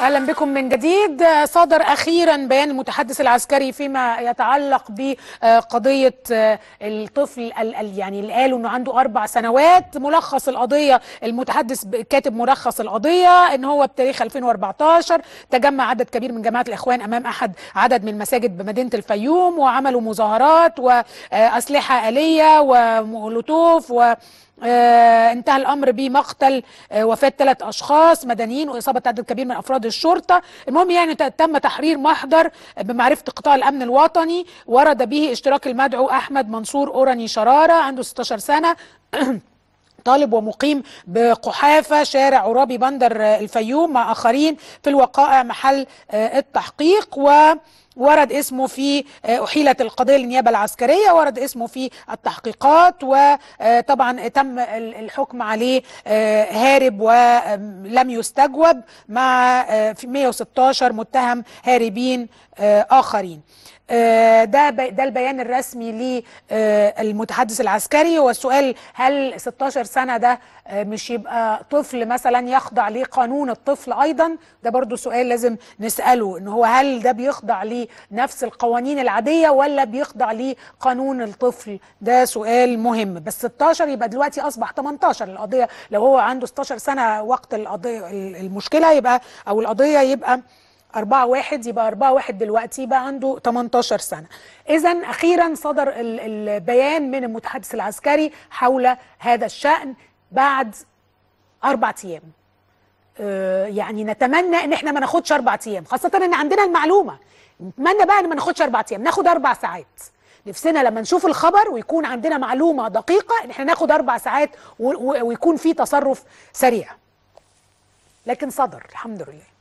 اهلا بكم من جديد صدر اخيرا بيان المتحدث العسكري فيما يتعلق بقضيه الطفل ال- ال- يعني اللي قالوا انه عنده اربع سنوات ملخص القضيه المتحدث ب- كاتب ملخص القضيه ان هو بتاريخ 2014 تجمع عدد كبير من جماعه الاخوان امام احد عدد من المساجد بمدينه الفيوم وعملوا مظاهرات واسلحه اليه ومولوتوف و آه انتهى الامر بمقتل آه وفاه ثلاث اشخاص مدنيين واصابه عدد كبير من افراد الشرطه المهم يعني ت- تم تحرير محضر بمعرفه قطاع الامن الوطني ورد به اشتراك المدعو احمد منصور اوراني شراره عنده 16 سنه طالب ومقيم بقحافة شارع عرابي بندر آه، الفيوم مع آخرين في الوقائع محل آه، التحقيق و ورد اسمه في آه، أحيلت القضية للنيابة العسكرية ورد اسمه في التحقيقات وطبعا تم ال- الحكم عليه آه، هارب ولم يستجوب مع آه، في 116 متهم هاربين آه، آخرين آه، ده بي- ده البيان الرسمي للمتحدث العسكري والسؤال هل 16 سنة ده آه، مش يبقى طفل مثلا يخضع لقانون الطفل أيضا ده برضو سؤال لازم نسأله إن هو هل ده بيخضع لنفس القوانين العادية ولا بيخضع لقانون الطفل ده سؤال مهم بس 16 يبقى دلوقتي أصبح 18 القضية لو هو عنده 16 سنة وقت القضية المشكلة يبقى أو القضية يبقى أربعة واحد يبقى أربعة واحد دلوقتي يبقى عنده 18 سنة إذا أخيرا صدر ال- البيان من المتحدث العسكري حول هذا الشأن بعد أربع أيام آه، يعني نتمنى ان احنا ما ناخدش اربع ايام خاصه ان عندنا المعلومه نتمنى بقى ان ما ناخدش اربع ايام ناخد اربع ساعات نفسنا لما نشوف الخبر ويكون عندنا معلومه دقيقه ان احنا ناخد اربع ساعات و- و- ويكون في تصرف سريع لكن صدر الحمد لله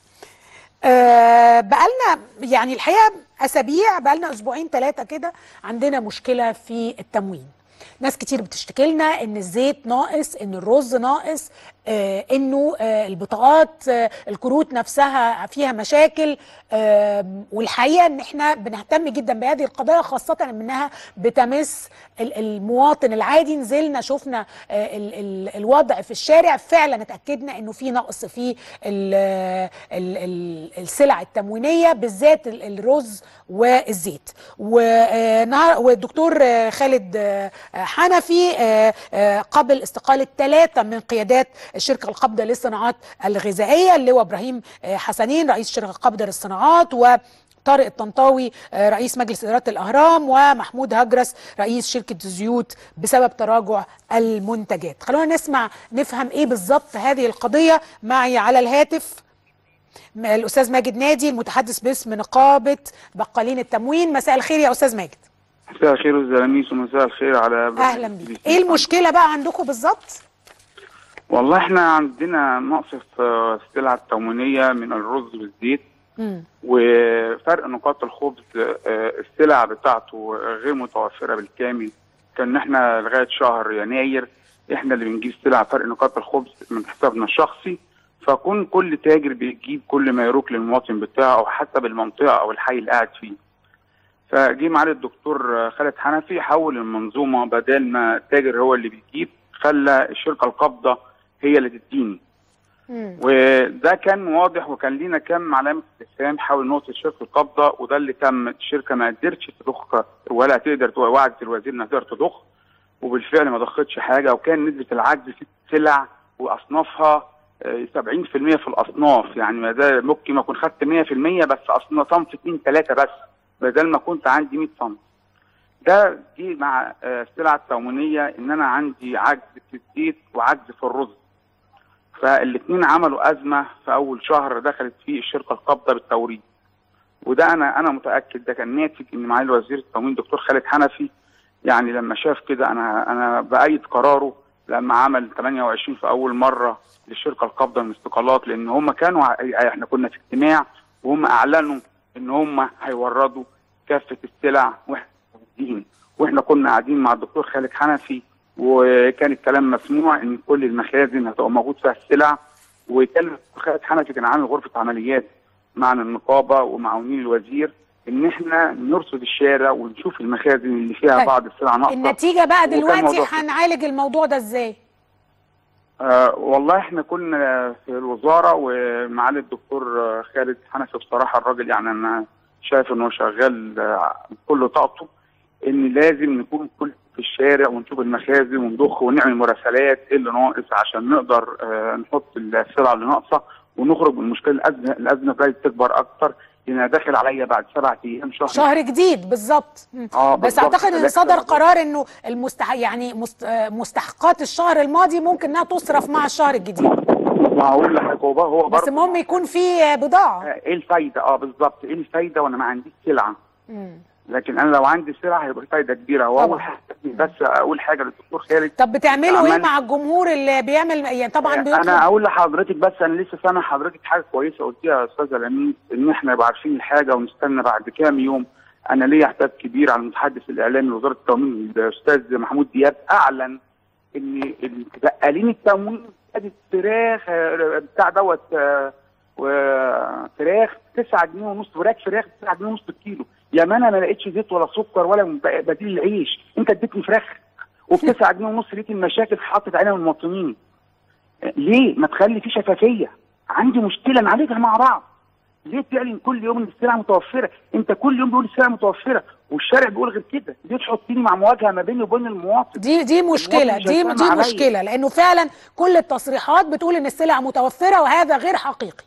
آه بقالنا يعني الحقيقه اسابيع بقالنا اسبوعين ثلاثه كده عندنا مشكله في التموين ناس كتير بتشتكي لنا ان الزيت ناقص ان الرز ناقص آه انه آه البطاقات آه الكروت نفسها فيها مشاكل آه والحقيقه ان احنا بنهتم جدا بهذه القضايا خاصه انها بتمس ال- المواطن العادي نزلنا شفنا آه ال ال الوضع في الشارع فعلا اتاكدنا انه في نقص في ال ال ال السلع التموينيه بالذات ال- الرز والزيت ونهار- والدكتور آه، خالد آه، حنفي آه، آه، قبل استقاله ثلاثه من قيادات الشركه القابضه للصناعات الغذائيه اللي هو ابراهيم آه، حسنين رئيس الشركه القابضه للصناعات و طارق الطنطاوي آه، رئيس مجلس إدارة الأهرام ومحمود هجرس رئيس شركة الزيوت بسبب تراجع المنتجات خلونا نسمع نفهم إيه بالظبط هذه القضية معي على الهاتف م- الأستاذ ماجد نادي المتحدث باسم نقابة بقالين التموين مساء الخير يا أستاذ ماجد مساء الخير والزلاميس ومساء الخير على أهلا بيك إيه المشكلة بقى عندكم بالظبط؟ والله احنا عندنا نقص في السلع التموينية من الرز والزيت مم. وفرق نقاط الخبز آه، السلع بتاعته غير متوفرة بالكامل كان احنا لغاية شهر يناير احنا اللي بنجيب سلع فرق نقاط الخبز من حسابنا الشخصي فكون كل تاجر بيجيب كل ما يروق للمواطن بتاعه او حسب المنطقة او الحي اللي قاعد فيه فجه معالي الدكتور خالد حنفي حول المنظومه بدل ما التاجر هو اللي بيجيب خلى الشركه القابضه هي اللي تديني مم. وده كان واضح وكان لينا كم علامه استفهام حول نقطه الشركه القابضه وده اللي تم الشركه ما قدرتش تضخ ولا تقدر وعدت الوزير انها تقدر تضخ وبالفعل ما ضختش حاجه وكان نسبه العجز في السلع واصنافها آه، 70% في الاصناف يعني ما ده ممكن اكون خدت 100% بس اصناف صنف 2 3 بس بدل ما كنت عندي 100 صنف ده جه مع آه، السلع التموينيه ان انا عندي عجز في الزيت وعجز في الرز فالاثنين عملوا ازمه في اول شهر دخلت فيه الشركه القابضه بالتوريد وده انا انا متاكد ده كان ناتج ان معالي وزير التموين دكتور خالد حنفي يعني لما شاف كده انا انا بايد قراره لما عمل 28 في اول مره للشركه القابضه من الاستقالات لان هم كانوا ع- احنا كنا في اجتماع وهم اعلنوا ان هم هيوردوا كافه السلع واحنا موجودين واحنا كنا قاعدين مع الدكتور خالد حنفي وكان الكلام مسموع ان كل المخازن هتبقى موجود فيها السلع وكان الدكتور خالد حنفي كان عامل غرفه عمليات مع النقابه ومعاونين الوزير ان احنا نرصد الشارع ونشوف المخازن اللي فيها طيب. بعض السلع ناقصه النتيجة بقى وكان دلوقتي موضوع- هنعالج الموضوع ده ازاي؟ آه والله احنا كنا في الوزاره ومعالي الدكتور آه، خالد حنفي بصراحه الراجل يعني انا شايف انه شغال آه، بكل طاقته ان لازم نكون كل في الشارع ونشوف المخازن ونضخ ونعمل مراسلات ايه اللي ناقص عشان نقدر آه نحط السلع اللي ناقصه ونخرج من المشكله الازمه الازمه ابتدت تكبر اكتر لان أنا داخل عليا بعد سبعة ايام شهر شهر جديد بالظبط مم. اه بس بالظبط. اعتقد ان لكن- صدر قرار انه المستح يعني مست... آه، مستحقات الشهر الماضي ممكن انها تصرف مع الشهر الجديد ما هقول لحضرتك هو هو بس برضه المهم يكون في آه، بضاعه آه، ايه الفايده اه بالظبط ايه الفايده وانا ما عنديش سلعه مم. لكن انا لو عندي سلعه هيبقى في فايده كبيره طبعا. واول حاجه بس اقول حاجه للدكتور خالد طب بتعملوا ايه عمل- مع الجمهور اللي بيعمل يعني طبعا انا بيطلب اقول لحضرتك بس انا لسه سامع حضرتك حاجه كويسه قلتيها يا استاذه لميس ان احنا نبقى عارفين الحاجه ونستنى بعد كام يوم انا ليا حساب كبير على المتحدث الاعلامي لوزاره التموين الاستاذ محمود دياب اعلن ان بقالين التموين ابتدت فراخ آه، بتاع دوت آه، وفراخ 9 جنيه ونص وراك فراخ 9 جنيه ونص الكيلو يا ما انا ما لقيتش زيت ولا سكر ولا بديل العيش انت اديتني فراخ وب 9 جنيه ونص لقيت المشاكل حطت علينا من المواطنين ليه ما تخلي في شفافيه عندي مشكله نعالجها مع بعض ليه تعلن كل يوم ان السلع متوفره انت كل يوم بيقول السلع متوفره والشارع بيقول غير كده ليه تحطيني مع مواجهه ما بيني وبين المواطن دي دي مشكله المواطن دي شغال دي عليا. مشكله لانه فعلا كل التصريحات بتقول ان السلع متوفره وهذا غير حقيقي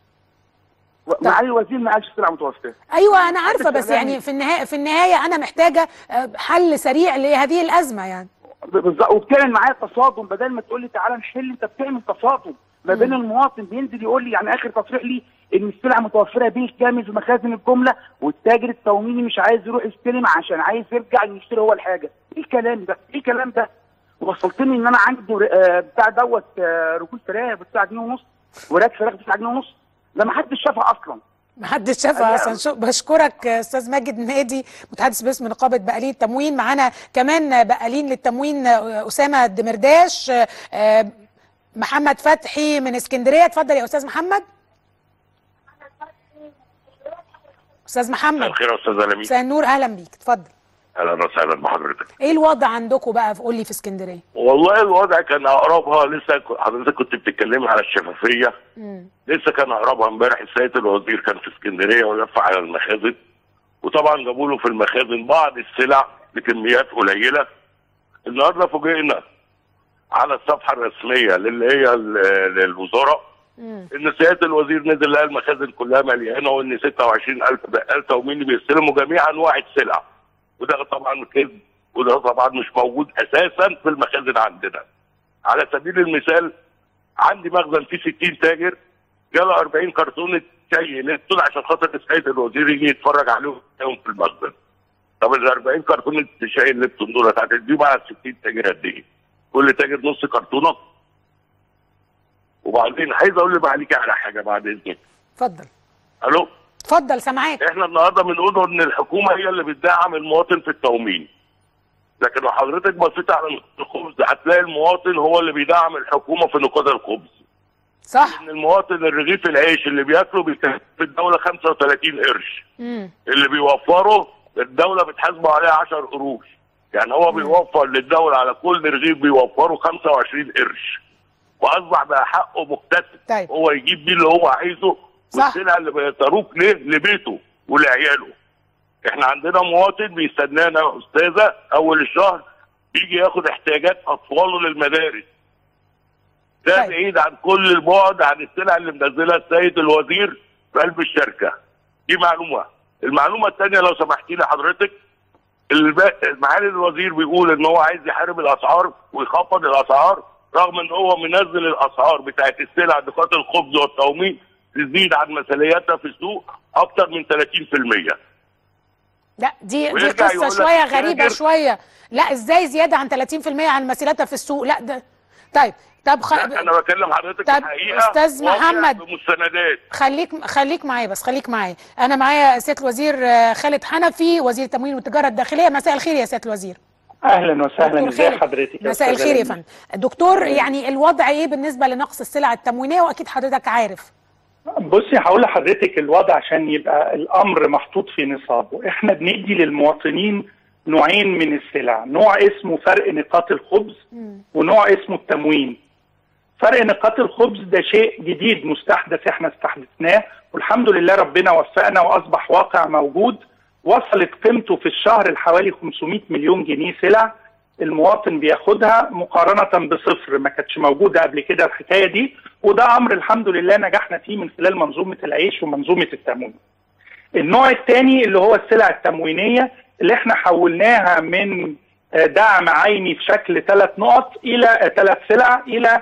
معالي الوزير ما قالش السلع متوفره ايوه انا عارفه بس إعلامي. يعني في النهايه في النهايه انا محتاجه آه، حل سريع لهذه الازمه يعني بالظبط وبتعمل معايا تصادم بدل ما تقول لي تعالى نحل انت بتعمل تصادم ما بين المواطن بينزل يقول لي يعني اخر تصريح لي ان السلع متوفره بالكامل في مخازن الجمله والتاجر التوميني مش عايز يروح يستلم عشان عايز يرجع يشتري هو الحاجه ايه الكلام ده ايه الكلام ده وصلتني ان انا عندي آه، بتاع دوت آه، ركول فراخ ب 9 جنيه ونص وراك فراخ ب 9 جنيه ونص ده ما حدش شافها اصلا ما حدش شافها اصلا شو بشكرك آه، استاذ ماجد نادي متحدث باسم نقابه بقالين التموين معانا كمان آه، بقالين للتموين آه، اسامه الدمرداش آه، آه، محمد فتحي من اسكندريه اتفضل يا استاذ محمد استاذ مساء محمد الخير يا استاذ لميس مساء النور اهلا بيك اتفضل اهلا وسهلا بحضرتك ايه الوضع عندكم بقى قول لي في اسكندريه والله الوضع كان اقربها لسه ك- حضرتك كنت بتتكلمي على الشفافيه مم. لسه كان اقربها امبارح السيد الوزير كان في اسكندريه ولف على المخازن وطبعا جابوا له في المخازن بعض السلع بكميات قليله النهارده فوجئنا على الصفحه الرسميه اللي هي ال- للوزاره مم. ان سياده الوزير نزل لقى المخازن كلها مليانه وان 26000 بقال توميني بيستلموا جميع انواع السلع وده طبعا كذب وده طبعا مش موجود اساسا في المخازن عندنا على سبيل المثال عندي مخزن فيه 60 تاجر جاله 40 كرتونه شاي ليبتون عشان خاطر السيد الوزير يجي يتفرج عليهم يوم في المخزن طب ال 40 كرتونه شاي الليبتون دول هتديهم على 60 تاجر قد ايه؟ كل تاجر نص كرتونه وبعدين عايز اقول لمعاليك على حاجه بعد اذنك اتفضل الو اتفضل سامعاك احنا النهارده بنقول ان الحكومه هي اللي بتدعم المواطن في التومين لكن لو حضرتك بصيت على نقاط الخبز هتلاقي المواطن هو اللي بيدعم الحكومه في نقاط الخبز صح ان المواطن الرغيف العيش اللي بياكله بيكلف الدوله 35 قرش مم. اللي بيوفره الدوله بتحاسبه عليه 10 قروش يعني هو بيوفر للدوله على كل رغيف بيوفره 25 قرش واصبح بقى حقه مكتسب طيب. هو يجيب بيه اللي هو عايزه صح. والسلع اللي بيتروك ليه لبيته ولعياله احنا عندنا مواطن بيستنانا يا استاذه اول الشهر بيجي ياخد احتياجات اطفاله للمدارس ده طيب. بعيد عن كل البعد عن السلع اللي منزلها السيد الوزير في قلب الشركه دي معلومه المعلومه الثانيه لو سمحتي لي حضرتك الب- معالي الوزير بيقول ان هو عايز يحارب الاسعار ويخفض الاسعار رغم ان هو منزل الاسعار بتاعت السلع نقاط الخبز والتومين تزيد عن مثالياتها في السوق اكتر من 30% لا دي دي ويرجع يقول قصه لك شويه التاجر- غريبه شويه لا ازاي زياده عن 30% عن مسيرتها في السوق لا ده طيب طب خ... لا انا بكلم حضرتك طب الحقيقه أستاذ واقع محمد. بمستندات خليك خليك معايا بس خليك معايا انا معايا سياده الوزير آه، خالد حنفي وزير التموين والتجاره الداخليه مساء الخير يا سياده الوزير اهلا وسهلا دكتور ازي خالد. حضرتك يا مساء أستاذة الخير يا لميس؟ فندم دكتور يعني الوضع ايه بالنسبه لنقص السلع التموينيه واكيد حضرتك عارف بصي هقول لحضرتك الوضع عشان يبقى الامر محطوط في نصابه احنا بندي للمواطنين نوعين من السلع نوع اسمه فرق نقاط الخبز ونوع اسمه التموين فرق نقاط الخبز ده شيء جديد مستحدث احنا استحدثناه والحمد لله ربنا وفقنا واصبح واقع موجود وصلت قيمته في الشهر لحوالي 500 مليون جنيه سلع المواطن بياخدها مقارنة بصفر ما كانتش موجودة قبل كده الحكاية دي وده أمر الحمد لله نجحنا فيه من خلال منظومة العيش ومنظومة التموين النوع الثاني اللي هو السلع التموينية اللي احنا حولناها من دعم عيني في شكل ثلاث نقط إلى ثلاث سلع إلى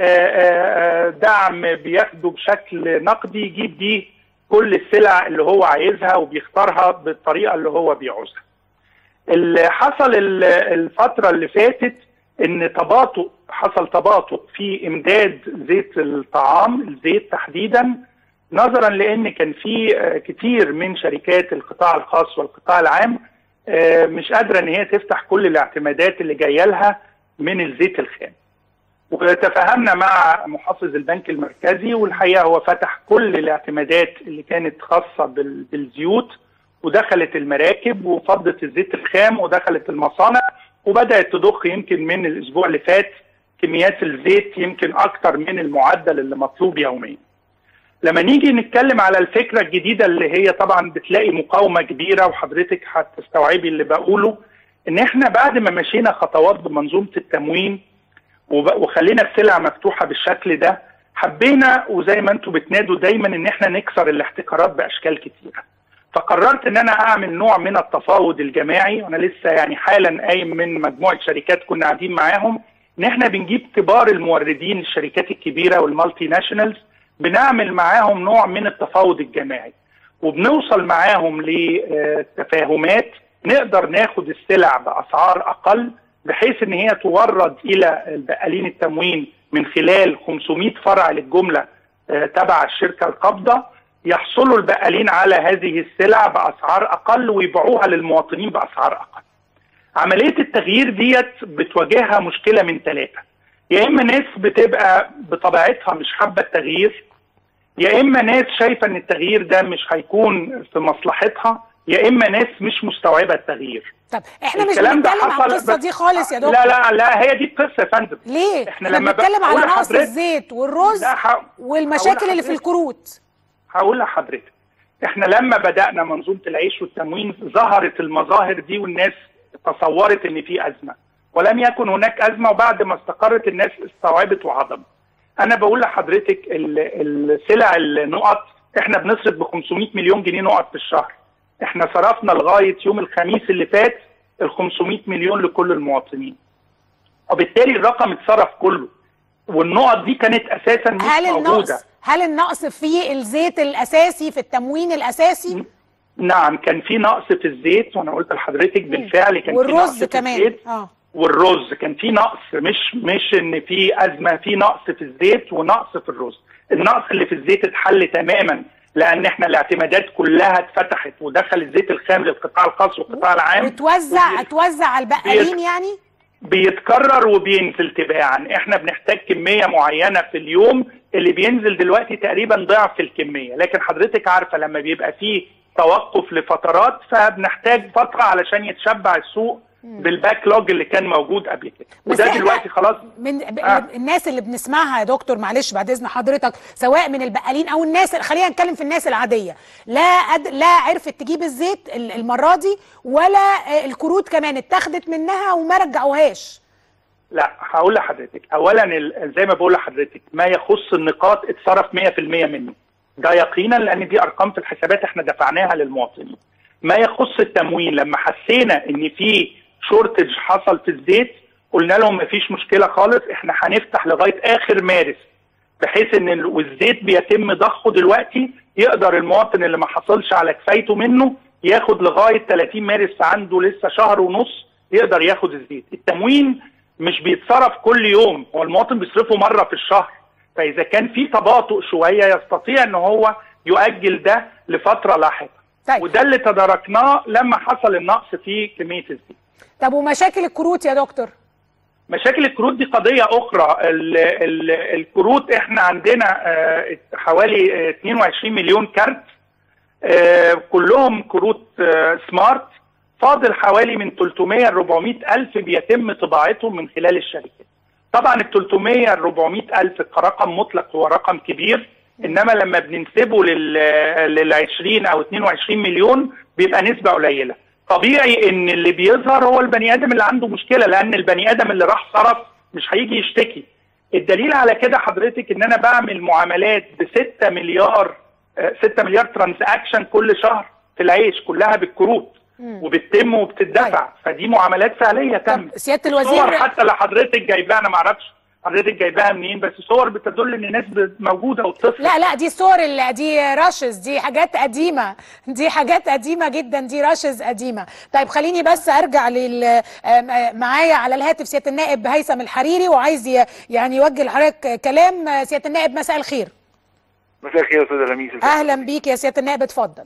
دعم بياخده بشكل نقدي يجيب بيه كل السلع اللي هو عايزها وبيختارها بالطريقة اللي هو بيعوزها اللي حصل الفترة اللي فاتت ان تباطؤ حصل تباطؤ في امداد زيت الطعام الزيت تحديدا نظرا لان كان في كتير من شركات القطاع الخاص والقطاع العام مش قادره ان هي تفتح كل الاعتمادات اللي جايه لها من الزيت الخام. وتفاهمنا مع محافظ البنك المركزي والحقيقه هو فتح كل الاعتمادات اللي كانت خاصه بالزيوت ودخلت المراكب وفضت الزيت الخام ودخلت المصانع وبدات تضخ يمكن من الاسبوع اللي فات كميات الزيت يمكن اكتر من المعدل اللي مطلوب يوميا. لما نيجي نتكلم على الفكره الجديده اللي هي طبعا بتلاقي مقاومه كبيره وحضرتك هتستوعبي اللي بقوله ان احنا بعد ما مشينا خطوات بمنظومه التموين وخلينا السلع مفتوحه بالشكل ده حبينا وزي ما انتم بتنادوا دايما ان احنا نكسر الاحتكارات باشكال كتيره. فقررت ان انا اعمل نوع من التفاوض الجماعي وانا لسه يعني حالا قايم من مجموعه شركات كنا قاعدين معاهم ان احنا بنجيب كبار الموردين الشركات الكبيره والمالتي ناشونالز بنعمل معاهم نوع من التفاوض الجماعي وبنوصل معاهم لتفاهمات نقدر ناخد السلع باسعار اقل بحيث ان هي تورد الى البقالين التموين من خلال 500 فرع للجمله تبع الشركه القابضه يحصلوا البقالين على هذه السلع باسعار اقل ويبيعوها للمواطنين باسعار اقل. عمليه التغيير ديت بتواجهها مشكله من ثلاثه. يا اما ناس بتبقى بطبيعتها مش حابه التغيير يا اما ناس شايفه ان التغيير ده مش هيكون في مصلحتها يا اما ناس مش مستوعبه التغيير. طب احنا مش بنتكلم على القصه دي خالص يا دكتور لا لا لا هي دي القصه يا فندم ليه؟ احنا, احنا بنتكلم على نقص الزيت والرز والمشاكل اللي في الكروت هقول لحضرتك احنا لما بدانا منظومه العيش والتموين ظهرت المظاهر دي والناس تصورت ان في ازمه ولم يكن هناك ازمه وبعد ما استقرت الناس استوعبت وعظمت انا بقول لحضرتك السلع النقط احنا بنصرف ب 500 مليون جنيه نقط في الشهر احنا صرفنا لغايه يوم الخميس اللي فات ال 500 مليون لكل المواطنين وبالتالي الرقم اتصرف كله والنقط دي كانت اساسا مش هل موجوده النقص هل النقص في الزيت الاساسي في التموين الاساسي نعم كان في نقص في الزيت وانا قلت لحضرتك بالفعل كان والرز في نقص كمان في الزيت اه والرز كان في نقص مش مش ان في ازمه في نقص في الزيت ونقص في الرز النقص اللي في الزيت اتحل تماما لان احنا الاعتمادات كلها اتفتحت ودخل الزيت الخام للقطاع الخاص والقطاع العام وتوزع وبي- اتوزع على البقالين يعني بيتكرر وبينزل تباعا احنا بنحتاج كميه معينه في اليوم اللي بينزل دلوقتي تقريبا ضعف الكميه لكن حضرتك عارفه لما بيبقى فيه توقف لفترات فبنحتاج فتره علشان يتشبع السوق بالباك لوج اللي كان موجود قبل كده بس وده إحنا دلوقتي خلاص من ب... آه. الناس اللي بنسمعها يا دكتور معلش بعد اذن حضرتك سواء من البقالين او الناس خلينا نتكلم في الناس العاديه لا أد... لا عرفت تجيب الزيت ال- المره دي ولا آه، الكروت كمان اتاخدت منها وما رجعوهاش لا هقول لحضرتك اولا ال- زي ما بقول لحضرتك ما يخص النقاط اتصرف 100% منه ده يقينا لان دي ارقام في الحسابات احنا دفعناها للمواطنين ما يخص التموين لما حسينا ان في شورتج حصل في الزيت قلنا لهم مفيش مشكله خالص احنا هنفتح لغايه اخر مارس بحيث ان ال- والزيت بيتم ضخه دلوقتي يقدر المواطن اللي ما حصلش على كفايته منه ياخد لغايه 30 مارس عنده لسه شهر ونص يقدر ياخد الزيت التموين مش بيتصرف كل يوم هو المواطن بيصرفه مره في الشهر فاذا كان في تباطؤ شويه يستطيع ان هو يؤجل ده لفتره لاحقه طيب. وده اللي تداركناه لما حصل النقص في كميه الزيت طب ومشاكل الكروت يا دكتور مشاكل الكروت دي قضية أخرى ال ال الكروت إحنا عندنا آه، حوالي آه، 22 مليون كارت آه، كلهم كروت آه، سمارت فاضل حوالي من 300 ل 400 ألف بيتم طباعتهم من خلال الشركات طبعا ال 300 ال 400 الف كرقم مطلق هو رقم كبير انما لما بننسبه لل لل 20 او 22 مليون بيبقى نسبه قليله طبيعي ان اللي بيظهر هو البني ادم اللي عنده مشكله لان البني ادم اللي راح صرف مش هيجي يشتكي الدليل على كده حضرتك ان انا بعمل معاملات ب 6 مليار 6 مليار ترانزاكشن كل شهر في العيش كلها بالكروت وبتتم وبتدفع فدي معاملات فعليه تم طب سياده صور الوزير حتى لو حضرتك جايباها انا ما اعرفش حضرتك جايباها منين بس صور بتدل ان الناس موجوده وبتصل لا لا دي صور ال- دي راشز دي حاجات قديمه دي حاجات قديمه جدا دي راشز قديمه طيب خليني بس ارجع لل آم، معايا على الهاتف سياده النائب هيثم الحريري وعايز ي- يعني يوجه لحضرتك كلام آه، سياده النائب مساء الخير مساء الخير يا استاذ لميس اهلا بيك يا سياده النائب اتفضل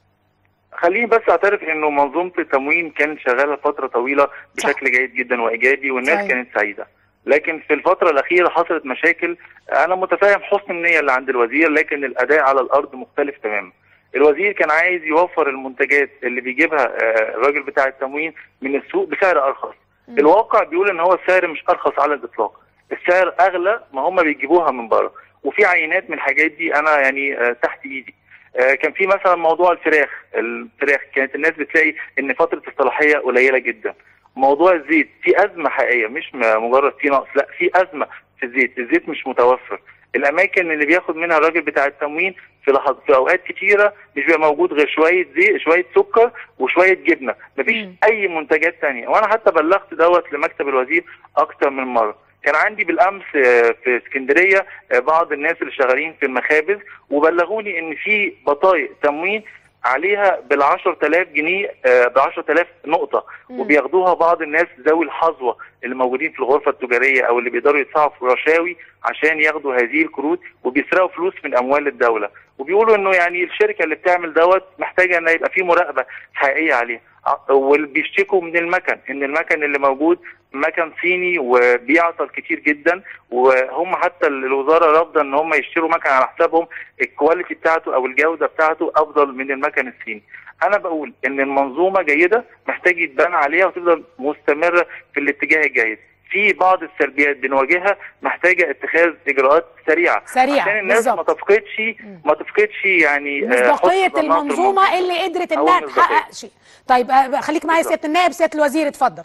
خليني بس اعترف انه منظومه التموين كانت شغاله فتره طويله بشكل جيد جدا وايجابي والناس صحيح. كانت سعيده لكن في الفتره الاخيره حصلت مشاكل انا متفاهم حسن النيه اللي عند الوزير لكن الاداء على الارض مختلف تماما الوزير كان عايز يوفر المنتجات اللي بيجيبها آه، الراجل بتاع التموين من السوق بسعر ارخص الواقع بيقول ان هو السعر مش ارخص على الاطلاق السعر اغلى ما هم بيجيبوها من بره وفي عينات من الحاجات دي انا يعني آه، تحت ايدي آه، كان في مثلا موضوع الفراخ الفراخ كانت الناس بتلاقي ان فتره الصلاحيه قليله جدا موضوع الزيت في ازمه حقيقيه مش م- مجرد في نقص لا في ازمه في الزيت الزيت مش متوفر الاماكن اللي بياخد منها الراجل بتاع التموين في لحظ في اوقات كتيره مش بيبقى موجود غير شويه زيت شويه سكر وشويه جبنه مفيش مم. اي منتجات تانية وانا حتى بلغت دوت لمكتب الوزير اكتر من مره كان عندي بالامس آه، في اسكندريه آه، بعض الناس اللي شغالين في المخابز وبلغوني ان في بطايق تموين عليها بال 10000 جنيه ب 10000 نقطه مم. وبياخدوها بعض الناس ذوي الحظوه اللي موجودين في الغرفه التجاريه او اللي بيقدروا يدفعوا في رشاوي عشان ياخدوا هذه الكروت وبيسرقوا فلوس من اموال الدوله وبيقولوا انه يعني الشركه اللي بتعمل دوت محتاجه ان يبقى في مراقبه حقيقيه عليها ع- واللي بيشتكوا من المكن ان المكن اللي موجود مكن صيني وبيعطل كتير جدا وهم حتى الوزاره رافضه ان هم يشتروا مكن على حسابهم الكواليتي بتاعته او الجوده بتاعته افضل من المكن الصيني انا بقول ان المنظومه جيده محتاج يتبنى عليها وتفضل مستمره في الاتجاه الجيد في بعض السلبيات بنواجهها محتاجه اتخاذ اجراءات سريعه سريعة، عشان الناس ما بالظبط. تفقدش ما تفقدش يعني آه، مصداقيه حسن ظنها في المنظومه اللي قدرت أو انها المصداقية. تحقق شيء طيب آه، خليك معايا بالظبط. سياده النائب سياده الوزير اتفضل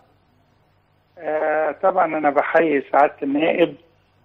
آه، طبعا انا بحيي سعاده النائب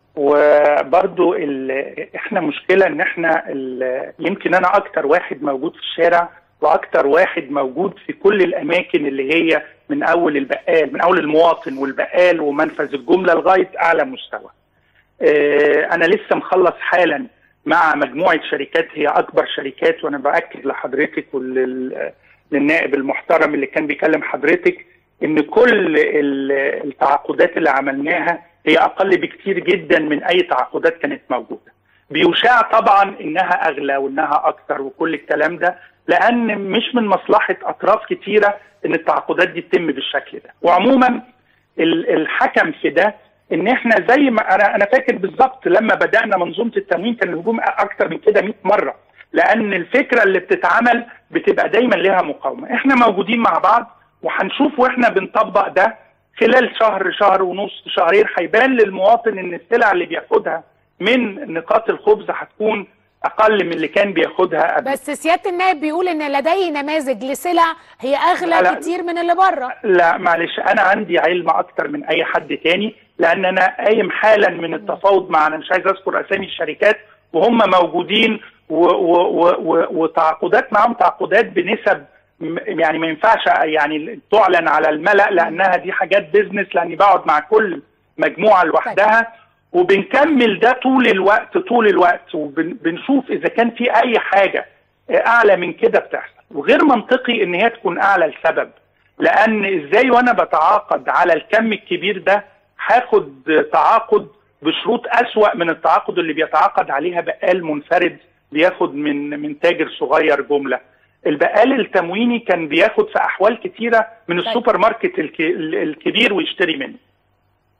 وبرضو ال- احنا مشكله ان احنا ال- يمكن انا اكتر واحد موجود في الشارع واكتر واحد موجود في كل الاماكن اللي هي من اول البقال من اول المواطن والبقال ومنفذ الجمله لغايه اعلى مستوى. آه، انا لسه مخلص حالا مع مجموعه شركات هي اكبر شركات وانا باكد لحضرتك وللنائب المحترم اللي كان بيكلم حضرتك ان كل ال- التعاقدات اللي عملناها هي اقل بكتير جدا من اي تعاقدات كانت موجوده. بيشاع طبعا انها اغلى وانها اكتر وكل الكلام ده لان مش من مصلحه اطراف كتيره ان التعاقدات دي تتم بالشكل ده وعموما ال- الحكم في ده ان احنا زي ما انا انا فاكر بالظبط لما بدانا منظومه التموين كان الهجوم اكتر من كده 100 مره لان الفكره اللي بتتعمل بتبقى دايما لها مقاومه احنا موجودين مع بعض وهنشوف واحنا بنطبق ده خلال شهر شهر ونص شهرين هيبان للمواطن ان السلع اللي بياخدها من نقاط الخبز هتكون اقل من اللي كان بياخدها قبل بس سياده النائب بيقول ان لديه نماذج لسلع هي اغلى لا، لا. كتير من اللي بره لا معلش انا عندي علم اكتر من اي حد تاني لان انا قايم حالا من التفاوض مع انا مش عايز اذكر اسامي الشركات وهم موجودين و و و و وتعاقدات معاهم تعاقدات بنسب م- يعني ما ينفعش يعني تعلن على الملأ لانها دي حاجات بيزنس لاني بقعد مع كل مجموعه لوحدها وبنكمل ده طول الوقت طول الوقت وبنشوف اذا كان في اي حاجه اعلى من كده بتحصل وغير منطقي ان هي تكون اعلى لسبب لان ازاي وانا بتعاقد على الكم الكبير ده هاخد تعاقد بشروط اسوأ من التعاقد اللي بيتعاقد عليها بقال منفرد بياخد من من تاجر صغير جمله البقال التمويني كان بياخد في احوال كتيره من السوبر ماركت الك- الكبير ويشتري منه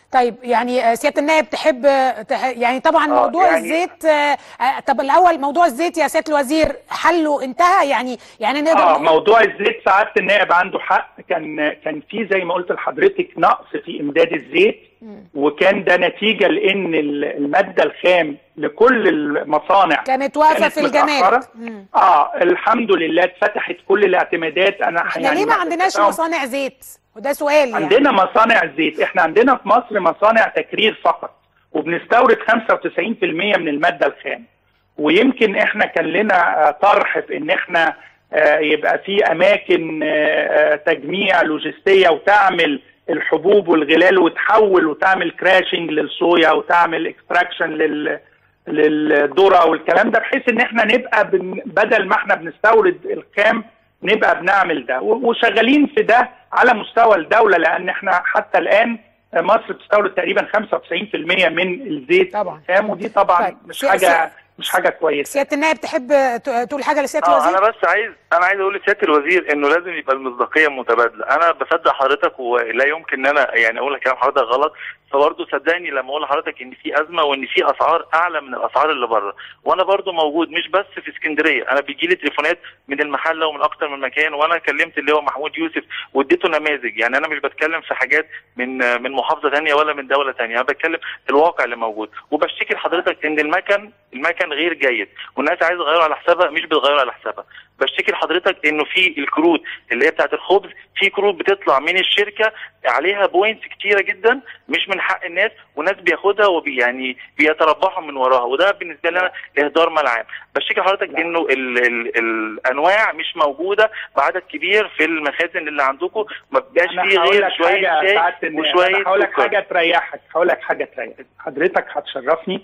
طيب يعني آه، سياده النائب تحب آه، تح- يعني طبعا آه، موضوع يعني- الزيت آه، آه، طب الاول موضوع الزيت يا سياده الوزير حله انتهى يعني يعني نقدر اه نقول- موضوع الزيت سعاده النائب عنده حق كان كان في زي ما قلت لحضرتك نقص في امداد الزيت وكان ده نتيجه لان ال- الماده الخام لكل المصانع كانت واقفه كانت في الجمارك متأخرة. مم. اه الحمد لله اتفتحت كل الاعتمادات انا احنا يعني ليه ما عندناش بتفاهم. مصانع زيت وده سؤال يعني عندنا مصانع زيت احنا عندنا في مصر مصانع تكرير فقط وبنستورد 95% من الماده الخام ويمكن احنا كان لنا آه، طرح في ان احنا آه، يبقى في اماكن آه، آه، تجميع لوجستيه وتعمل الحبوب والغلال وتحول وتعمل كراشنج للصويا وتعمل اكستراكشن لل للذره والكلام ده بحيث ان احنا نبقى بن بدل ما احنا بنستورد الخام نبقى بنعمل ده و- وشغالين في ده على مستوى الدوله لان احنا حتى الان مصر بتستورد تقريبا 95% من الزيت طبعا. الخام ودي طبعا طيب. مش سي- حاجه سي- مش حاجه كويسه سياده النائب تحب ت- تقول حاجه لسياده اه الوزير انا بس عايز انا عايز اقول لسياده الوزير انه لازم يبقى المصداقيه متبادله انا بصدق حضرتك ولا يمكن ان انا يعني اقول كلام حضرتك غلط فبرضه صدقني لما اقول لحضرتك ان في ازمه وان في اسعار اعلى من الاسعار اللي بره وانا برضه موجود مش بس في اسكندريه انا بيجي لي تليفونات من المحله ومن اكتر من مكان وانا كلمت اللي هو محمود يوسف واديته نماذج يعني انا مش بتكلم في حاجات من من محافظه ثانيه ولا من دوله ثانيه انا بتكلم الواقع اللي موجود وبشتكي لحضرتك ان المكن المكن غير جيد والناس عايزه تغيره على حسابها مش بتغيره على حسابها بشتكي لحضرتك انه في الكروت اللي هي بتاعت الخبز في كروت بتطلع من الشركه عليها بوينتس كتيره جدا مش من حق الناس والناس بياخدها وبي يعني بيتربحوا من وراها وده بالنسبه لنا اهدار مال عام بشتكي لحضرتك انه ال ال الانواع مش موجوده بعدد كبير في المخازن اللي عندكم ما بيبقاش انا فيه هقول غير لك شويه حاجه شاي ساعات إن- وشويه انا هقول لك سكر. حاجه تريحك هقول لك حاجه تريحك حضرتك هتشرفني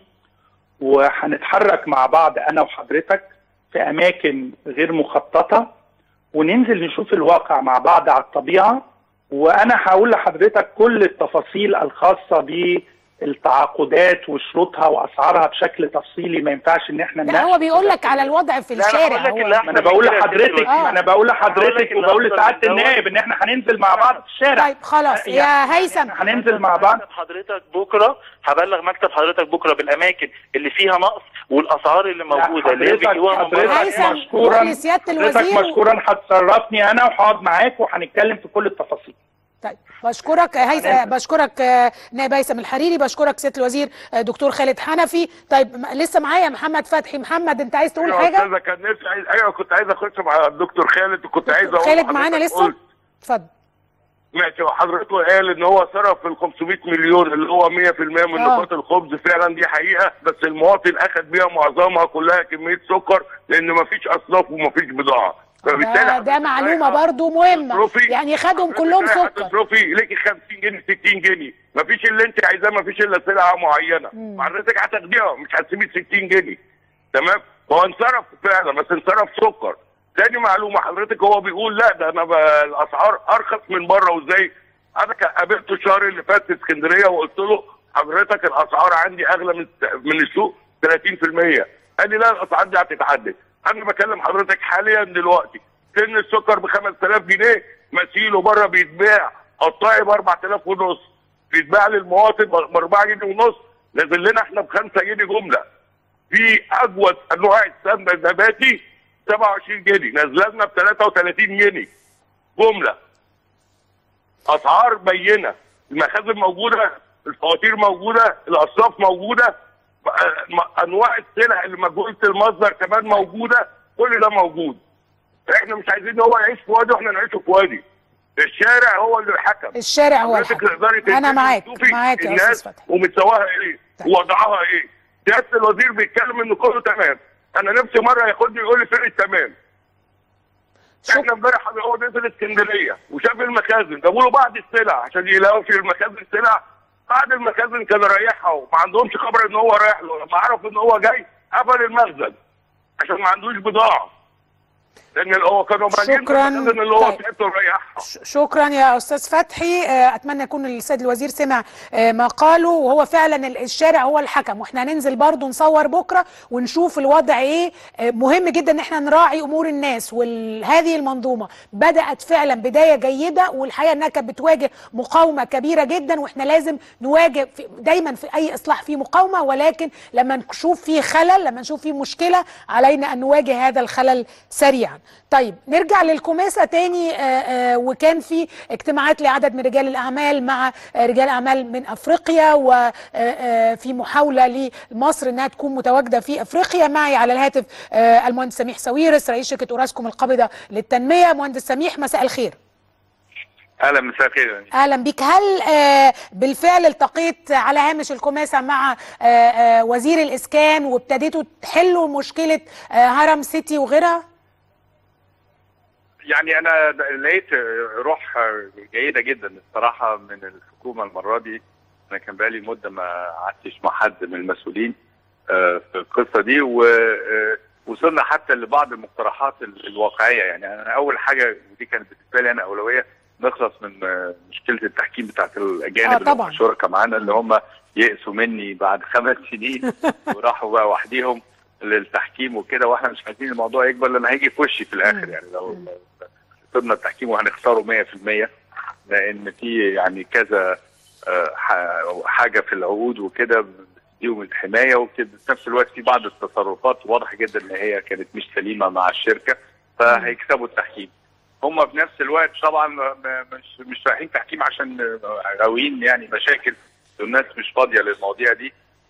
وهنتحرك مع بعض انا وحضرتك في اماكن غير مخططه وننزل نشوف الواقع مع بعض على الطبيعه وانا هقول لحضرتك كل التفاصيل الخاصه بالتعاقدات وشروطها واسعارها بشكل تفصيلي ما ينفعش ان احنا لا هو بيقول لك على الوضع في لا، أنا الشارع هقول لك هو اللي ما انا بقول لحضرتك آه. ما انا بقول هقول لحضرتك لك اللي وبقول أكتر لسعاده من دوت. النائب ان احنا هننزل مع بعض في الشارع طيب خلاص يا يعني هيثم هننزل مع بعض مكتب حضرتك بكره هبلغ مكتب حضرتك بكره بالاماكن اللي فيها نقص والاسعار اللي موجوده اللي هي حضرتك بيجيبوها من بره حضرتك هيثم، مشكورا روح لسيادة حضرتك الوزير و- مشكورا هتشرفني انا وهقعد معاك وهنتكلم في كل التفاصيل طيب بشكرك هيثم بشكرك آه، نائب هيثم الحريري بشكرك سياده الوزير آه، دكتور خالد حنفي طيب م- لسه معايا محمد فتحي محمد انت عايز تقول يا حاجه استاذه كان نفسي عايز ايوه كنت عايز اخش مع الدكتور خالد وكنت عايز اقول خالد لحضرتك معانا لسه قلت- اتفضل ماشي وحضرته قال ان هو صرف ال 500 مليون اللي هو 100% من آه. نقاط الخبز فعلا دي حقيقه بس المواطن اخذ بيها معظمها كلها كميه سكر لان مفيش اصناف ومفيش بضاعه ده, ده حضرتك معلومه رايحة برضو مهمه تصرفي- يعني خدهم حضرتك كلهم رايحة سكر تصرفي ليكي 50 جنيه 60 جنيه مفيش اللي انت عايزاه مفيش الا سلعه معينه مم. حضرتك هتاخديها مش هتسيبي 60 جنيه تمام هو انصرف فعلا بس انصرف سكر تاني معلومه حضرتك هو بيقول لا ده انا ب- الاسعار ارخص من بره وازاي انا ك- قابلته الشهر اللي فات في اسكندريه وقلت له حضرتك الاسعار عندي اغلى من من السوق 30% قال لي لا الاسعار دي هتتعدل انا بكلم حضرتك حاليا دلوقتي سن السكر ب 5000 جنيه مثيله بره بيتباع قطاعي ب 4000 ونص بيتباع للمواطن ب 4 جنيه ونص نازل لنا احنا ب 5 جنيه جمله في اجود انواع السمنه النباتي 27 جنيه نازله لنا ب 33 جنيه جمله اسعار بينه المخازن موجوده الفواتير موجوده الاصناف موجوده م- انواع السلع اللي مجهوله المصدر كمان موجوده كل ده موجود احنا مش عايزين هو يعيش في وادي واحنا نعيش في وادي الشارع هو اللي حكم الشارع هو حضرتك الحكم تقدري انا تنزلي معاك وتشوفي معاك يا الناس استاذ فتحي ومستواها ايه طيب. ووضعها ايه سياده الوزير بيتكلم ان كله تمام انا نفسي مره ياخدني يقول لي فين التمام شكرا احنا امبارح هو نزل اسكندريه وشاف المخازن جابوا له بعض السلع عشان يلاقوا في المخازن سلع بعد المخازن كان رايحها وما عندهمش خبر ان هو رايح له لما عرفوا ان هو جاي قفل المخزن عشان ما عندوش بضاعه لان هو كانوا مالين شكراً. بالمخازن اللي هو طيب. تعبته ريحها ش- شكرا يا استاذ فتحي آه، اتمنى يكون السيد الوزير سمع آه، ما قاله وهو فعلا ال- الشارع هو الحكم واحنا هننزل برضو نصور بكره ونشوف الوضع ايه آه، مهم جدا ان احنا نراعي امور الناس وهذه المنظومه بدات فعلا بدايه جيده والحقيقه انها كانت بتواجه مقاومه كبيره جدا واحنا لازم نواجه في دايما في اي اصلاح فيه مقاومه ولكن لما نشوف فيه خلل لما نشوف فيه مشكله علينا ان نواجه هذا الخلل سريعا طيب نرجع للكوميسا تاني آه، آه، وكان في اجتماعات لعدد من رجال الاعمال مع آه، رجال اعمال من افريقيا وفي محاوله لمصر انها تكون متواجده في افريقيا معي على الهاتف آه، المهندس سميح ساويرس رئيس شركه اوراسكوم القابضه للتنميه مهندس سميح مساء الخير اهلا مساء الخير اهلا بك هل آه، بالفعل التقيت على هامش الكوماسة مع آه، آه، وزير الاسكان وابتديتوا تحلوا مشكله آه، هرم سيتي وغيرها يعني انا لقيت روح جيده جدا الصراحه من الحكومه المره دي انا كان بقالي مده ما قعدتش مع حد من المسؤولين آه، في القصه دي ووصلنا حتى لبعض المقترحات ال- الواقعيه يعني انا اول حاجه ودي كانت بالنسبه لي انا اولويه نخلص من آه، مشكله التحكيم بتاعت الاجانب آه، اللي هم طبعاً. شركاء معانا اللي هم يئسوا مني بعد خمس سنين وراحوا بقى وحديهم للتحكيم وكده واحنا مش عايزين الموضوع يكبر لان هيجي في وشي في الاخر يعني لو خسرنا التحكيم وهنخسره 100% لان في يعني كذا آه، ح- حاجه في العقود وكده بتديهم الحمايه وكده في نفس الوقت في بعض التصرفات واضح جدا ان هي كانت مش سليمه مع الشركه فهيكسبوا التحكيم هم في نفس الوقت طبعا ما- ما- مش مش رايحين تحكيم عشان غاويين يعني مشاكل الناس مش فاضيه للمواضيع دي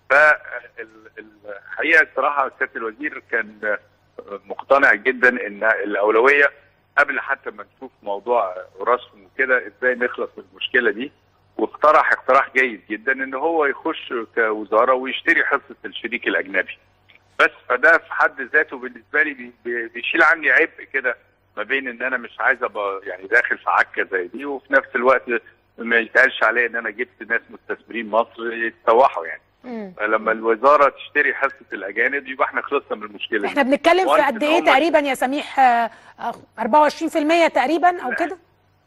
فالحقيقه الصراحه سياده الوزير كان مقتنع جدا ان الاولويه قبل حتى ما نشوف موضوع رسم وكده ازاي نخلص من المشكله دي واقترح اقتراح جيد جدا ان هو يخش كوزاره ويشتري حصه الشريك الاجنبي بس فده في حد ذاته بالنسبه لي بي- بي- بيشيل عني عبء كده ما بين ان انا مش عايز ابقى يعني داخل في عكه زي دي وفي نفس الوقت ما يتقالش عليه ان انا جبت ناس مستثمرين مصر يتسوحوا يعني مم. فلما الوزاره تشتري حصه الاجانب يبقى احنا خلصنا من المشكله دي احنا بنتكلم في وانت قد إن ايه هم- تقريبا يا سميح آه، آه، 24% تقريبا او كده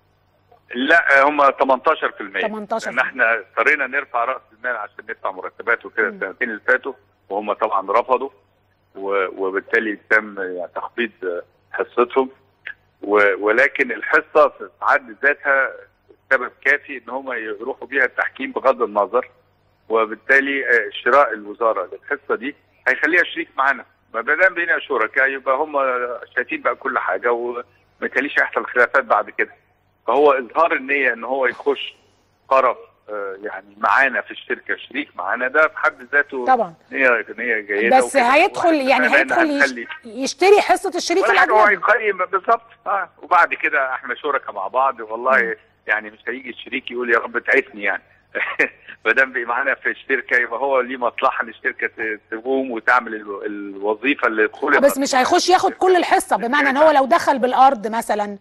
لا هم 18% 18. لان احنا اضطرينا نرفع راس المال عشان ندفع مرتبات وكده مم. السنتين اللي فاتوا وهم طبعا رفضوا و- وبالتالي تم يعني تخفيض حصتهم و- ولكن الحصه في حد ذاتها سبب كافي ان هم يروحوا بيها التحكيم بغض النظر وبالتالي آه، شراء الوزاره للحصه دي هيخليها شريك معانا ما دام بينا شركاء يبقى هم شايفين بقى كل حاجه وما يخليش يحصل خلافات بعد كده فهو اظهار النيه ان هو يخش طرف آه، يعني معانا في الشركه شريك معانا ده في حد ذاته طبعا نيه نيه جيده بس وكده. هيدخل واحنا يعني كمان هيدخل يش- هنخلي- يشتري حصه الشريك ولا حاجه هو الاجنبي هيقيم بالظبط اه وبعد كده احنا شركاء مع بعض والله يعني مش هيجي الشريك يقول يا رب تعبني يعني ما دام بقى معانا في الشركه يبقى هو ليه مصلحه ان الشركه ت- تقوم وتعمل ال- الوظيفه اللي خلقت بس مش هيخش ياخد كل الحصه بمعنى ان هو لو دخل بالارض مثلا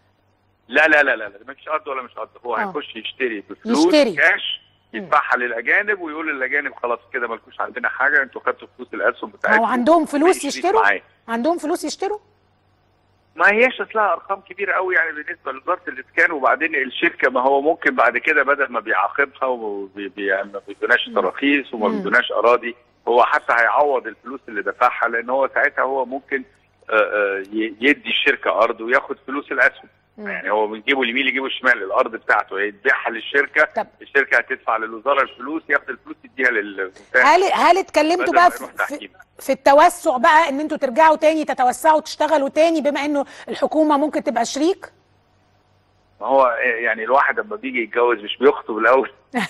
لا لا لا لا لا مفيش ارض ولا مش ارض هو آه. هيخش يشتري بفلوس يشتري. كاش مم. يدفعها للاجانب ويقول للاجانب خلاص كده مالكوش عندنا حاجه انتوا خدتوا فلوس الاسهم ما بتاعتكم هو عندهم فلوس ويشتري يشتروا معايا. عندهم فلوس يشتروا ما هياش اصلها ارقام كبيره قوي يعني بالنسبه لوزاره الاسكان وبعدين الشركه ما هو ممكن بعد كده بدل ما بيعاقبها وما بيدوناش تراخيص وما مم. بيدوناش اراضي هو حتى هيعوض الفلوس اللي دفعها لان هو ساعتها هو ممكن آه، آه، ي- يدي الشركه ارض وياخد فلوس الاسهم مم. يعني هو بيجيبه اليمين يجيبه الشمال الارض بتاعته يبيعها للشركه طب. الشركه هتدفع للوزاره الفلوس ياخد الفلوس يديها للمساهم هل هل اتكلمتوا بدل بقى ما يروح في, تحكيم. في التوسع بقى ان انتوا ترجعوا تاني تتوسعوا تشتغلوا تاني بما انه الحكومه ممكن تبقى شريك ما هو يعني الواحد لما بيجي يتجوز مش بيخطب الاول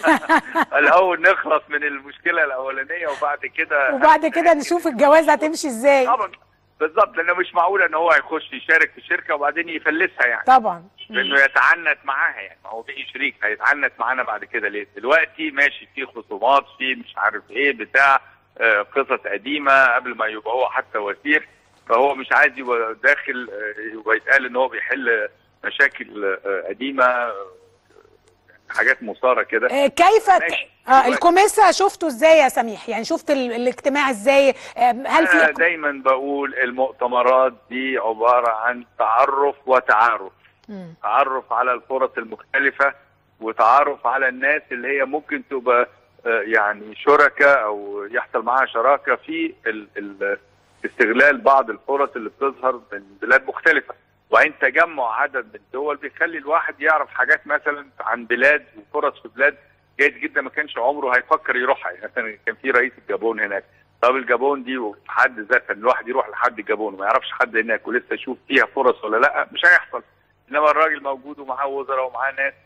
الاول نخلص من المشكله الاولانيه وبعد كده وبعد كده نشوف الجواز هتمشي ازاي طبعا بالظبط لانه مش معقول ان هو هيخش يشارك في شركه وبعدين يفلسها يعني طبعا مم. لانه يتعنت معاها يعني ما هو بقي شريك هيتعنت معانا بعد كده ليه؟ دلوقتي ماشي في خصومات في مش عارف ايه بتاع آه، قصص قديمه قبل ما يبقى هو حتى وزير فهو مش عايز يبقى داخل آه، يبقى يتقال ان هو بيحل مشاكل آه، قديمه آه، حاجات مثاره كده آه، كيف ماشي. اه دلوقتي. الكوميسا شفته ازاي يا سميح يعني شفت ال- الاجتماع ازاي آم، هل انا في دايما بقول المؤتمرات دي عباره عن تعرف وتعارف مم. تعرف على الفرص المختلفه وتعرف على الناس اللي هي ممكن تبقى آه، يعني شركاء او يحصل معاها شراكه في ال ال استغلال بعض الفرص اللي بتظهر من بلاد مختلفه وعين تجمع عدد من الدول بيخلي الواحد يعرف حاجات مثلا عن بلاد وفرص في بلاد جيد جدا ما كانش عمره هيفكر يروحها يعني مثلا كان في رئيس الجابون هناك طب الجابون دي في حد ذاتها ان الواحد يروح لحد الجابون وما يعرفش حد هناك ولسه يشوف فيها فرص ولا لا مش هيحصل انما الراجل موجود ومعاه وزراء ومعاه ناس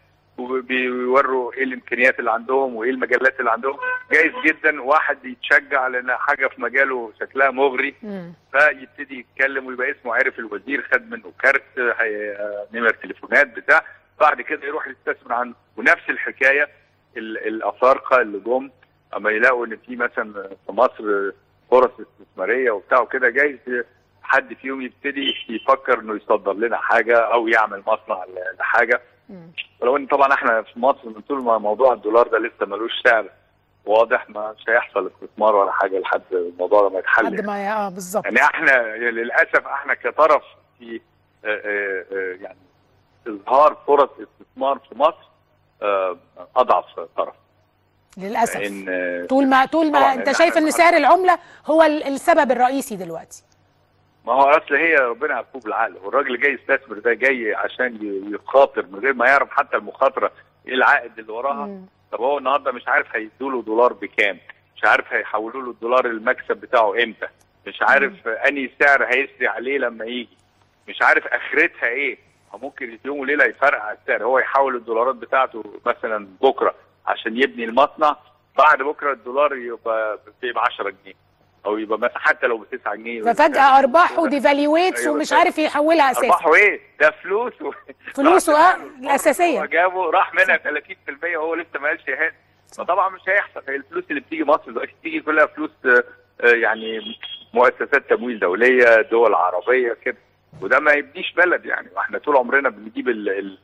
وبيوروا ايه الامكانيات اللي عندهم وايه المجالات اللي عندهم جايز جدا واحد يتشجع لان حاجه في مجاله شكلها مغري مم. فيبتدي يتكلم ويبقى اسمه عارف الوزير خد منه كارت هي- نمر تليفونات بتاع بعد كده يروح يستثمر عنه ونفس الحكايه ال- الافارقه اللي جم اما يلاقوا ان في مثلا في مصر فرص استثماريه وبتاع وكده جايز حد فيهم يبتدي يفكر انه يصدر لنا حاجه او يعمل مصنع ل- لحاجه مم. ولو ان طبعا احنا في مصر من طول ما موضوع الدولار ده لسه ملوش سعر واضح ما مش هيحصل استثمار ولا حاجه لحد الموضوع ده ما يتحل لحد ما ي- اه بالظبط يعني احنا للاسف احنا كطرف في آه، آه، آه، يعني اظهار فرص استثمار في مصر آه، اضعف طرف للاسف لان آه، طول ما طول ما طبعاً، انت لأن شايف إحنا ان سعر العمله هو ال- السبب الرئيسي دلوقتي ما هو اصل هي ربنا يعفوه بالعقل هو الراجل اللي جاي يستثمر ده جاي عشان ي- يخاطر من غير ما يعرف حتى المخاطره ايه العائد اللي وراها مم. طب هو النهارده مش عارف هيدوا له دولار بكام مش عارف هيحولوا له الدولار المكسب بتاعه امتى مش عارف انهي سعر هيسري عليه لما يجي مش عارف اخرتها ايه هو ممكن في يوم وليله يفرقع السعر هو يحول الدولارات بتاعته مثلا بكره عشان يبني المصنع بعد بكره الدولار يبقى ب 10 جنيه او يبقى مثلا حتى لو ب 9 جنيه ففجاه ارباحه ديفالويتس أيوة، ومش أيوة. عارف يحولها اساسا ارباحه ايه؟ ده فلوسه فلوسه، راح آه، هو الأساسية. جابه راح منها 30% وهو لسه ما قالش هات فطبعا مش هيحصل هي الفلوس اللي بتيجي مصر دلوقتي بتيجي كلها فلوس آه، آه، يعني مؤسسات تمويل دوليه دول عربيه كده وده ما يبنيش بلد يعني واحنا طول عمرنا بنجيب ال ال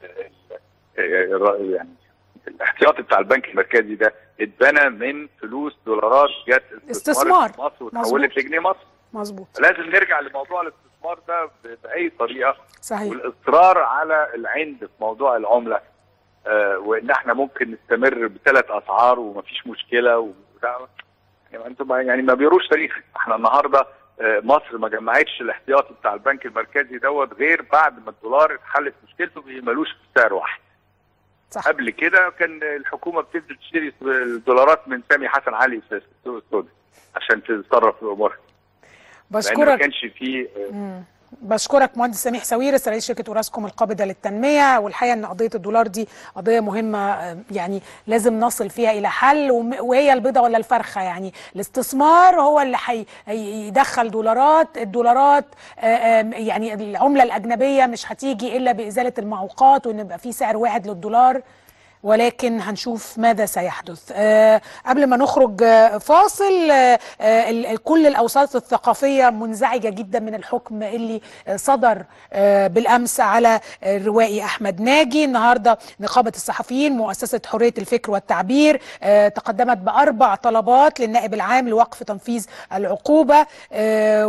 ال ال يعني الاحتياطي بتاع البنك المركزي ده اتبنى من فلوس دولارات جت استثمار. في مصر مظبوط. وتحولت لجنيه مصر مظبوط لازم نرجع لموضوع الاستثمار ده ب- باي طريقه صحيح والاصرار على العند في موضوع العمله آه وان احنا ممكن نستمر بثلاث اسعار ومفيش مشكله وده يعني انتم يعني ما بيروش تاريخ احنا النهارده آه مصر ما جمعتش الاحتياطي بتاع البنك المركزي دوت غير بعد ما الدولار اتحلت مشكلته ملوش في سعر واحد صح قبل كده كان الحكومه بتنزل تشتري الدولارات من سامي حسن علي في السوق السوداء عشان تتصرف في امورها لان ما بشكرك كانش فيه آه، مم. بشكرك مهندس سميح ساويرس رئيس شركه اوراسكوم القابضه للتنميه والحقيقه ان قضيه الدولار دي قضيه مهمه آه، يعني لازم نصل فيها الى حل وم- وهي البيضه ولا الفرخه يعني الاستثمار هو اللي حي- هيدخل دولارات الدولارات آه، آه، يعني العمله الاجنبيه مش هتيجي الا بازاله المعوقات وان يبقى في سعر واحد للدولار ولكن هنشوف ماذا سيحدث أه قبل ما نخرج آه، فاصل أه آه، ال- كل الأوساط الثقافية منزعجة جدا من الحكم اللي آه، صدر أه بالأمس على الروائي أحمد ناجي النهاردة نقابة الصحفيين مؤسسة حرية الفكر والتعبير أه تقدمت بأربع طلبات للنائب العام لوقف تنفيذ العقوبة أه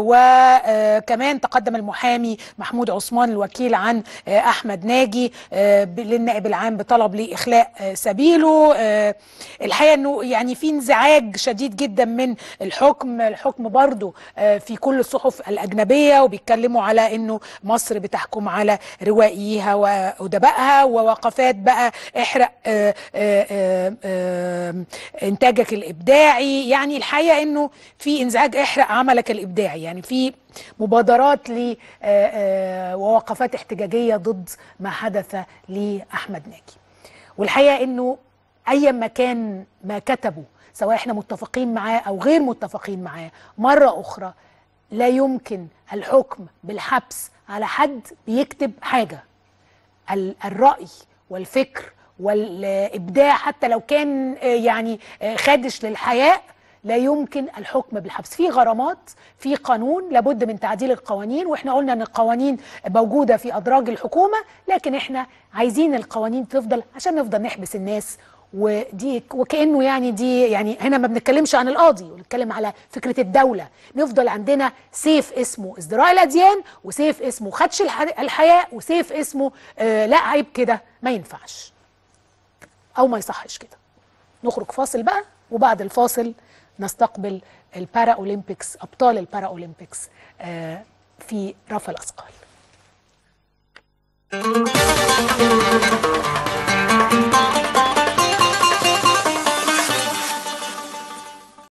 وكمان تقدم المحامي محمود عثمان الوكيل عن آه، أحمد ناجي آه، ب- للنائب العام بطلب لإخلاء آه، سبيله آه، الحقيقة أنه يعني في انزعاج شديد جدا من الحكم الحكم برضو آه، في كل الصحف الأجنبية وبيتكلموا على أنه مصر بتحكم على روائيها وأدبائها ووقفات بقى احرق آه، آه، آه، آه، إنتاجك الإبداعي يعني الحقيقة أنه في انزعاج احرق عملك الإبداعي يعني في مبادرات ل آه، آه، ووقفات احتجاجية ضد ما حدث لأحمد ناجي والحقيقة أنه أي ما كان ما كتبه سواء احنا متفقين معاه أو غير متفقين معاه مرة أخرى لا يمكن الحكم بالحبس على حد بيكتب حاجة ال- الرأي والفكر والإبداع حتى لو كان آه، يعني آه، خادش للحياء لا يمكن الحكم بالحبس في غرامات في قانون لابد من تعديل القوانين واحنا قلنا ان القوانين موجودة في أدراج الحكومة لكن احنا عايزين القوانين تفضل عشان نفضل نحبس الناس ودي وكانه يعني دي يعني هنا ما بنتكلمش عن القاضي ونتكلم على فكره الدوله نفضل عندنا سيف اسمه ازدراء الاديان وسيف اسمه خدش الح- الحياه وسيف اسمه آه لا عيب كده ما ينفعش او ما يصحش كده نخرج فاصل بقى وبعد الفاصل نستقبل البارا اولمبيكس ابطال البارا اولمبيكس آه في رفع الاثقال